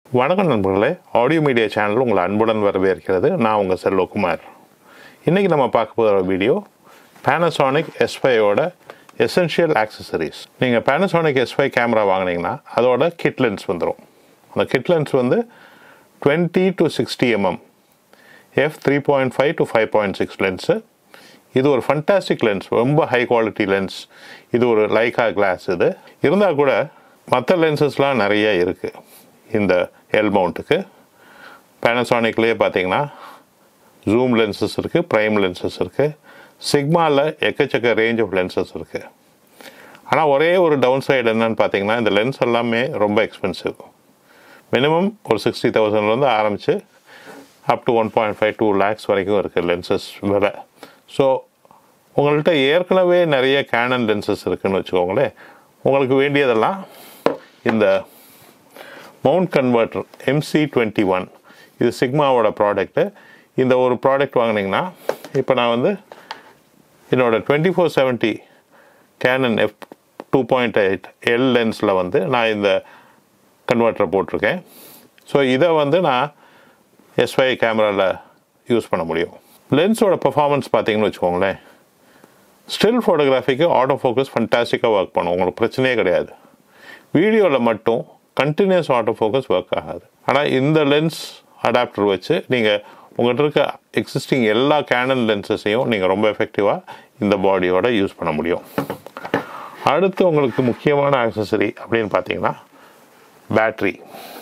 வணக்கம் நண்பர்களே audio media channel உங்களை அன்புடன் வரவேற்கிறது நான் உங்கள் செல்வகுமார் இன்றைக்கி நம்ம பார்க்க போகிற வீடியோ பேனசானிக் எஸ்ஃபையோட எசென்ஷியல் ஆக்சசரிஸ் நீங்கள் பேனசானிக் எஸ்ஃபை கேமரா வாங்கினீங்கன்னா அதோட கிட் லென்ஸ் வந்துடும் அந்த கிட் லென்ஸ் வந்து twenty to sixty M M F three point five to five point six lens இது ஒரு ஃபண்டாஸ்டிக் லென்ஸ் ரொம்ப ஹை குவாலிட்டி லென்ஸ் இது ஒரு லைக்கா கிளாஸ் இது இருந்தால் கூட மற்ற லென்சஸ்லாம் நிறைய இருக்குது இந்த எல் மவுண்ட்டுக்கு பேனசானிக்லேயே பார்த்தீங்கன்னா ஜூம் லென்சஸ் இருக்குது ப்ரைம் லென்சஸ் இருக்குது சிக்மாவில் எக்கச்சக்க ரேஞ்ச் ஆஃப் லென்சஸ் இருக்குது ஆனால் ஒரே ஒரு டவுன் சைடு என்னன்னு பார்த்தீங்கன்னா இந்த லென்ஸ் எல்லாமே ரொம்ப எக்ஸ்பென்சிவ் மினிமம் ஒரு சிக்ஸ்டி தௌசண்ட்லேருந்து ஆரம்பித்து up to one point five two lakhs வரைக்கும் இருக்குது லென்சஸ் விலை ஸோ உங்கள்கிட்ட ஏற்கனவே நிறைய கேனன் லென்சஸ் இருக்குன்னு வச்சுக்கோங்களேன் உங்களுக்கு வேண்டியதெல்லாம் இந்த mount converter M C twenty one இது சிக்மாவோட ப்ராடக்ட்டு இந்த ஒரு ப்ராடக்ட் வாங்கினீங்கன்னா இப்போ நான் வந்து என்னோட twenty four seventy Canon F two point eight L லென்ஸில் வந்து நான் இந்த கன்வெர்ட்டரை போட்டிருக்கேன் ஸோ இதை வந்து நான் எஸ்ஒய் கேமராவில் யூஸ் பண்ண முடியும் லென்ஸோட பெர்ஃபார்மன்ஸ் பார்த்தீங்கன்னு வச்சுக்கோங்களேன் ஸ்டில் ஃபோட்டோகிராஃபிக்கு ஆட்டோ ஃபோக்கஸ் ஃபண்டாஸ்டிக்காக ஒர்க் பண்ணும் உங்களுக்கு பிரச்சனையே கிடையாது வீடியோவில் மட்டும் கண்டினியூஸ் ஆட்டோ ஃபோக்கஸ் ஒர்க் ஆகாது ஆனால் இந்த லென்ஸ் அடாப்டர் வச்சு நீங்கள் உங்கள்கிட்ட இருக்க எக்ஸிஸ்டிங் எல்லா கேனன் லென்சஸையும் நீங்கள் ரொம்ப எஃபெக்டிவாக இந்த பாடியோட யூஸ் பண்ண முடியும் அடுத்து உங்களுக்கு முக்கியமான ஆக்சசரி அப்படின்னு பார்த்தீங்கன்னா பேட்ரி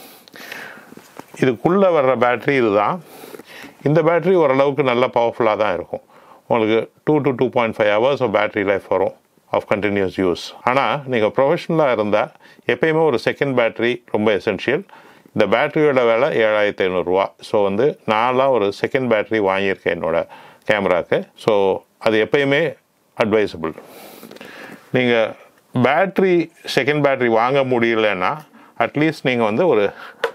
இதுக்குள்ளே வர்ற பேட்ரி இதுதான் இந்த பேட்ரி ஓரளவுக்கு நல்ல பவர்ஃபுல்லாக தான் இருக்கும் உங்களுக்கு two to two point five hours of battery life வரும் ஆஃப் கண்டினியூஸ் யூஸ் ஆனால் நீங்கள் ப்ரொஃபஷனலாக இருந்தால் எப்பயுமே ஒரு செகண்ட் பேட்ரி ரொம்ப எசென்ஷியல் இந்த பேட்டரியோட விலை ஏழாயிரத்தி ஐநூறுரூவா ஸோ வந்து நான்லாம் ஒரு செகண்ட் பேட்ரி வாங்கியிருக்கேன் என்னோட கேமராவுக்கு ஸோ அது எப்பயுமே அட்வைசபிள் நீங்கள் பேட்ரி செகண்ட் பேட்ரி வாங்க முடியலன்னா அட்லீஸ்ட் நீங்கள் வந்து ஒரு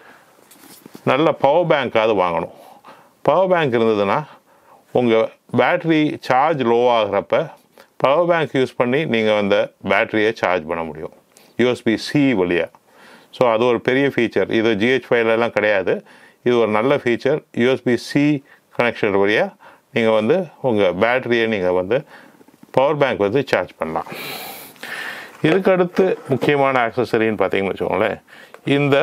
நல்ல பவர் பேங்க்காவது வாங்கணும் பவர் பேங்க் இருந்ததுன்னா உங்கள் பேட்ரி சார்ஜ் லோ ஆகிறப்ப பவர் பேங்க் யூஸ் பண்ணி நீங்கள் அந்த பேட்டரியை சார்ஜ் பண்ண முடியும் யூஎஸ்பி சி வழியாக ஸோ அது ஒரு பெரிய ஃபீச்சர் இது ஜிஹெச் ஃபைவ்லலாம் கிடையாது இது ஒரு நல்ல ஃபீச்சர் யூஎஸ்பி சி கனெக்ஷன் வழியாக நீங்கள் வந்து உங்கள் பேட்டரியை நீங்கள் வந்து பவர் பேங்க் வந்து சார்ஜ் பண்ணலாம் இதுக்கு அடுத்து முக்கியமான ஆக்சசரின்னு பார்த்தீங்கன்னு வச்சுக்கோங்களேன் இந்த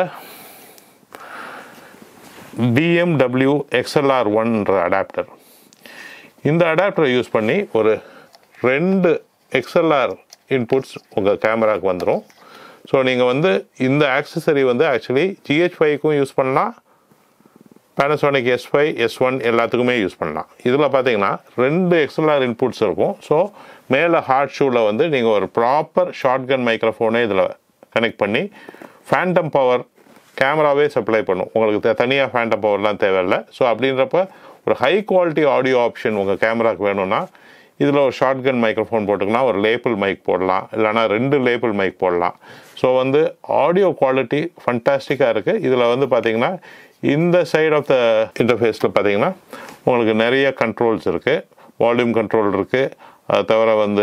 பிஎம்டபிள்யூ எக்ஸ்எல்ஆர் ஒன்ற அடாப்டர் இந்த அடாப்டரை யூஸ் பண்ணி ஒரு ரெண்டு எக்ஸ்எல்ஆர் இன்புட்ஸ் உங்கள் கேமராவுக்கு வந்துடும் ஸோ நீங்கள் வந்து இந்த ஆக்சசரி வந்து ஆக்சுவலி ஜிஹெச் ஃபைவ்க்கும் யூஸ் பண்ணலாம் Panasonic S five S one எல்லாத்துக்குமே யூஸ் பண்ணலாம் இதில் பார்த்தீங்கன்னா ரெண்டு எக்ஸ்எல்ஆர் இன்புட்ஸ் இருக்கும் ஸோ மேலே ஹார்ட் ஷூவில் வந்து நீங்கள் ஒரு ப்ராப்பர் ஷார்ட் கன் மைக்ரோஃபோனே இதில் கனெக்ட் பண்ணி ஃபேண்டம் பவர் கேமராவே சப்ளை பண்ணும் உங்களுக்கு தனியாக ஃபேண்டம் பவர்லாம் தேவையில்லை ஸோ அப்படின்றப்ப ஒரு ஹை குவாலிட்டி ஆடியோ ஆப்ஷன் உங்கள் கேமராக்கு வேணும்னா இதில் ஒரு ஷார்ட் கன் மைக்ரோஃபோன் போட்டுக்கலாம் ஒரு லேபிள் மைக் போடலாம் இல்லைனா ரெண்டு லேபிள் மைக் போடலாம் ஸோ வந்து ஆடியோ குவாலிட்டி ஃபண்டாஸ்டிக்காக இருக்குது இதில் வந்து பார்த்திங்கன்னா இந்த சைட் ஆஃப் த இன்டர்ஃபேஸில் பார்த்தீங்கன்னா உங்களுக்கு நிறைய கண்ட்ரோல்ஸ் இருக்குது வால்யூம் கண்ட்ரோல் இருக்குது அது தவிர வந்து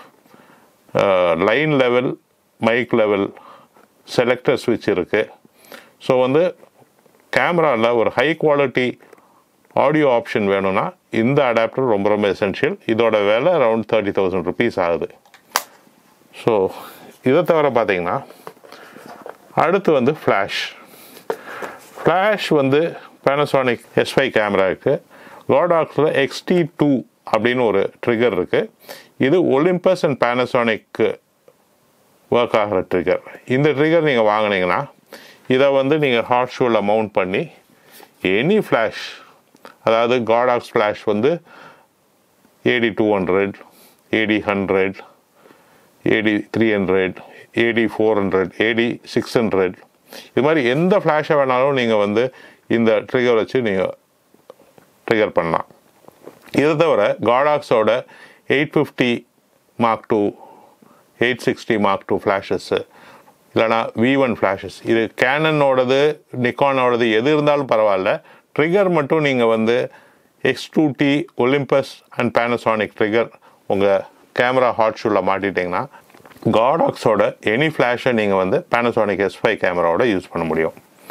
line level mic level selector ஸ்விட்ச் இருக்குது ஸோ வந்து கேமராவில் ஒரு ஹை குவாலிட்டி ஆடியோ ஆப்ஷன் வேணும்னா இந்த அடாப்டர் ரொம்ப ரொம்ப எசென்ஷியல் இதோட விலை அரவுண்ட் தேர்ட்டி தௌசண்ட் ருபீஸ் ஆகுது ஸோ இதை தவிர பார்த்தீங்கன்னா அடுத்து வந்து ஃப்ளாஷ் ஃப்ளாஷ் வந்து பேனசானிக் எஸ்ஃபை கேமராவுக்கு கோடாக்ஸில் எக்ஸ்டி டூ அப்படின்னு ஒரு ட்ரிகர் இருக்குது இது ஒலிம்பஸ் அண்ட் பேனசானிக்கு ஒர்க் ஆகிற ட்ரிகர் இந்த ட்ரிகர் நீங்கள் வாங்கினீங்கன்னா இதை வந்து நீங்கள் ஹாட் ஷூவில் மவுண்ட் பண்ணி எனி ஃப்ளாஷ் அதாவது காடாக்ஸ் ஃப்ளாஷ் வந்து A D two hundred A D hundred A D three hundred A D four hundred A D six hundred இது மாதிரி எந்த ஃப்ளாஷை வேணாலும் நீங்கள் வந்து இந்த ட்ரிகர் வச்சு நீங்கள் ட்ரிகர் பண்ணலாம் இதை தவிர காடாக்ஸோட eight fifty mark two eight sixty mark two ஃப்ளாஷஸ்ஸு இல்லைனா வி ஒன் ஃப்ளாஷஸ் இது கேனனோடது நிக்கானோடது எது இருந்தாலும் பரவாயில்ல ட்ரிகர் மட்டும் நீங்கள் வந்து X two T Olympus and Panasonic trigger உங்கள் கேமரா ஹாட் ஷூவில் மாட்டிட்டிங்கன்னா காடாக்ஸோட எனி ஃப்ளாஷை நீங்கள் வந்து பேனசானிக் எஸ் ஃபைவ் கேமராவோட யூஸ் பண்ண முடியும்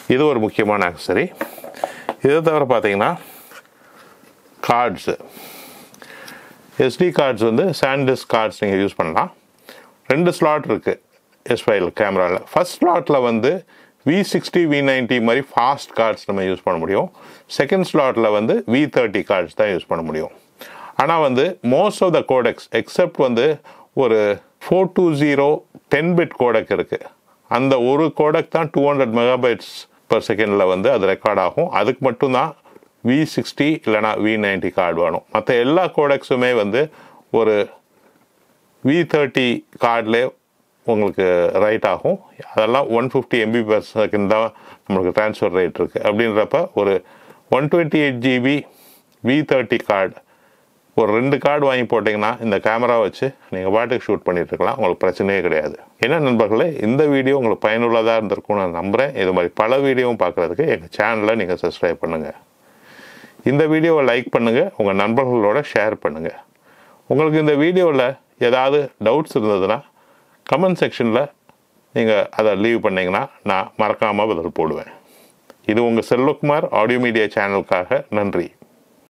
இது ஒரு முக்கியமான ஆக்சசரி இதை தவிர பார்த்தீங்கன்னா கார்ட்ஸு எஸ்டி கார்ட்ஸ் வந்து சாண்டிஸ் கார்ட்ஸ் நீங்கள் யூஸ் பண்ணலாம் ரெண்டு ஸ்லாட் இருக்குது எஸ்பைல் கேமராவில் ஃபஸ்ட் ஸ்லாட்டில் வந்து வி சிக்ஸ்டி வி நைன்ட்டி மாதிரி ஃபாஸ்ட் கார்ட்ஸ் நம்ம யூஸ் பண்ண முடியும் செகண்ட் ஸ்லாட்டில் வந்து வி தேர்ட்டி கார்ட்ஸ் தான் யூஸ் பண்ண முடியும் ஆனால் வந்து most of the codecs except வந்து ஒரு four two zero ten bit codec இருக்குது அந்த ஒரு கோடெக் தான் டூ ஹண்ட்ரட் மெகாபைட்ஸ் பர் செகண்டில் வந்து அது ரெக்கார்ட் ஆகும் அதுக்கு மட்டும்தான் வி சிக்ஸ்டி இல்லைனா வி நைன்ட்டி கார்டு வேணும் மற்ற எல்லா கோடெக்ஸுமே வந்து ஒரு வி தேர்ட்டி கார்ட்லேயே உங்களுக்கு ரைட் ஆகும் அதெல்லாம் one fifty MB per second தான் நம்மளுக்கு ட்ரான்ஸ்ஃபர் ரேட் இருக்குது அப்படின்றப்ப ஒரு one twenty eight GB V thirty card ஒரு ரெண்டு கார்டு வாங்கி போட்டிங்கன்னா இந்த கேமரா வச்சு நீங்கள் பாட்டுக்கு ஷூட் பண்ணிட்டு இருக்கலாம் உங்களுக்கு பிரச்சனையே கிடையாது என்ன நண்பர்களே இந்த வீடியோ உங்களுக்கு பயனுள்ளதாக இருந்திருக்கும் நான் நம்புகிறேன் இது மாதிரி பல வீடியோவும் பார்க்குறதுக்கு எங்கள் சேனலை நீங்கள் சப்ஸ்கிரைப் பண்ணுங்கள் இந்த வீடியோவை லைக் பண்ணுங்கள் உங்கள் நண்பர்களோட ஷேர் பண்ணுங்கள் உங்களுக்கு இந்த வீடியோவில் ஏதாவது டவுட்ஸ் இருந்ததுன்னா கமெண்ட் செக்ஷனில் நீங்கள் அதை லீவ் பண்ணிங்கன்னா நான் மறக்காமல் பதில் போடுவேன் இது உங்கள் செல்வகுமார் ஆடியோ மீடியா சேனலுக்காக நன்றி